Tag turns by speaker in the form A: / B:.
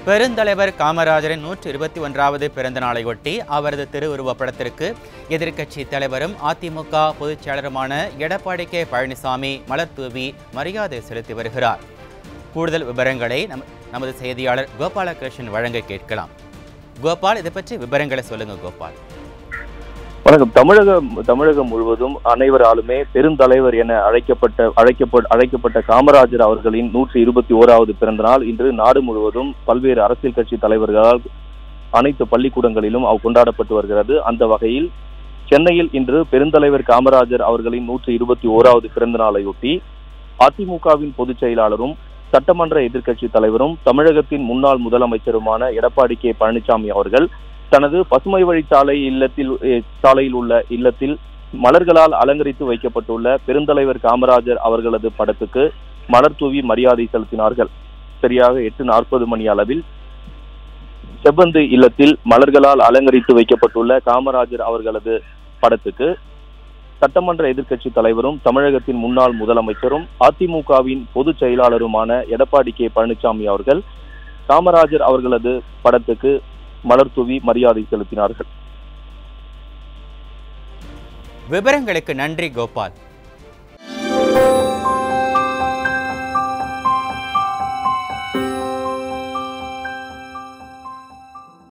A: பெருந்தலைவர் காமராஜரின் நூற்றி இருபத்தி ஒன்றாவது பிறந்த நாளையொட்டி அவரது திருவுருவப் படத்திற்கு எதிர்க்கட்சி தலைவரும் அதிமுக பொதுச் செயலருமான எடப்பாடி கே பழனிசாமி மலர் தூவி மரியாதை செலுத்தி வருகிறார் கூடுதல் விவரங்களை நம் நமது செய்தியாளர் கோபாலகிருஷ்ணன் வழங்க கேட்கலாம் கோபால் இதை பற்றி விவரங்களை சொல்லுங்க கோபால்
B: வணக்கம் தமிழகம் தமிழகம் முழுவதும் அனைவராலுமே பெருந்தலைவர் என அழைக்கப்பட்ட அழைக்கப்பட்ட அழைக்கப்பட்ட காமராஜர் அவர்களின் நூற்றி இருபத்தி ஓராவது பிறந்த நாள் இன்று நாடு முழுவதும் பல்வேறு அரசியல் கட்சி தலைவர்களால் அனைத்து பள்ளிக்கூடங்களிலும் அவ் கொண்டாடப்பட்டு வருகிறது அந்த வகையில் சென்னையில் இன்று பெருந்தலைவர் காமராஜர் அவர்களின் நூற்றி இருபத்தி ஓராவது பிறந்த நாளையொட்டி அதிமுகவின் பொதுச் செயலாளரும் சட்டமன்ற எதிர்க்கட்சி தலைவரும் தமிழகத்தின் முன்னாள் முதலமைச்சருமான எடப்பாடி கே பழனிசாமி அவர்கள் தனது பசுமை வழிச்சாலை இல்லத்தில் அஹ், சாலையில் உள்ள இல்லத்தில் மலர்களால் அலங்கரித்து வைக்கப்பட்டுள்ள பெருந்தலைவர் காமராஜர் அவர்களது படத்துக்கு மலர் தூவி மரியாதை செலுத்தினார்கள் சரியாக எட்டு நாற்பது மணி அளவில் செவ்வந்து இல்லத்தில் மலர்களால் அலங்கரித்து வைக்கப்பட்டுள்ள காமராஜர் அவர்களது படத்துக்கு சட்டமன்ற எதிர்க்கட்சி தலைவரும் தமிழகத்தின் முன்னாள் முதலமைச்சரும் அதிமுகவின் பொதுச் செயலாளருமான எடப்பாடி கே பழனிசாமி அவர்கள் காமராஜர் அவர்களது படத்துக்கு மலர் தூவி மரியாதை செலுத்தினார்கள்
A: விவரங்களுக்கு நன்றி கோபால்